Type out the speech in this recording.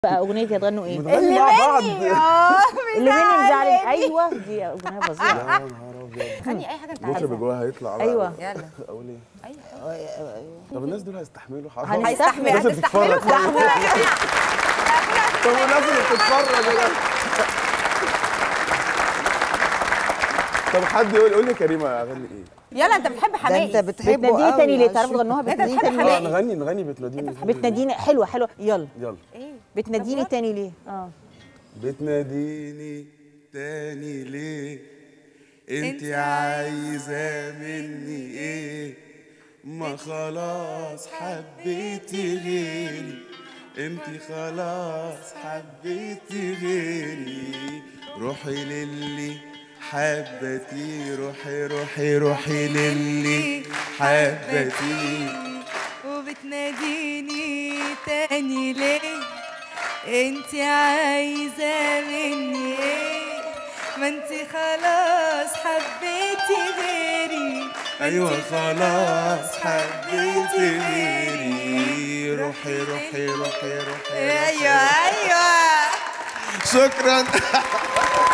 بقى اغنيه هتغنوا ايه؟ اللي مع بعض اه اللي مني مزعلك ايوه دي اغنيه فظيعه يا نهار ابيض غني اي حاجه انت المطرب عايزها جواها هيطلع بقى. أيوة. يلا اقول ايه ايوه طب الناس دول هيستحملوا حرام هنستحمل. الناس اللي هتستحملوا بتتفرج طب الناس اللي بتتفرج يا جدع. طب حد يقول قول لي كريمه اغني ايه؟ يلا انت بتحب ده حماقي انت بتحبه بتناديني قوي تاني ليه؟ يا تعرفوا شو. تغنوها انت بتناديني بتحب تاني اه ليه؟ نغني نغني بتناديني بتناديني حلوه حلوه يلا يلا ايه بتناديني تاني ليه؟ اه بتناديني تاني ليه انت عايزه مني ايه ما خلاص حبيتي غيري انت خلاص حبيتي غيري روحي للي حبتي روحي روحي روحي للي حبتي وبتناديني تاني ليه انت عايزة مني ايه ما انت خلاص حبيتي غيري ايوه خلاص حبيتي غيري روحي روحي روحي روحي ايوه ايوه شكرا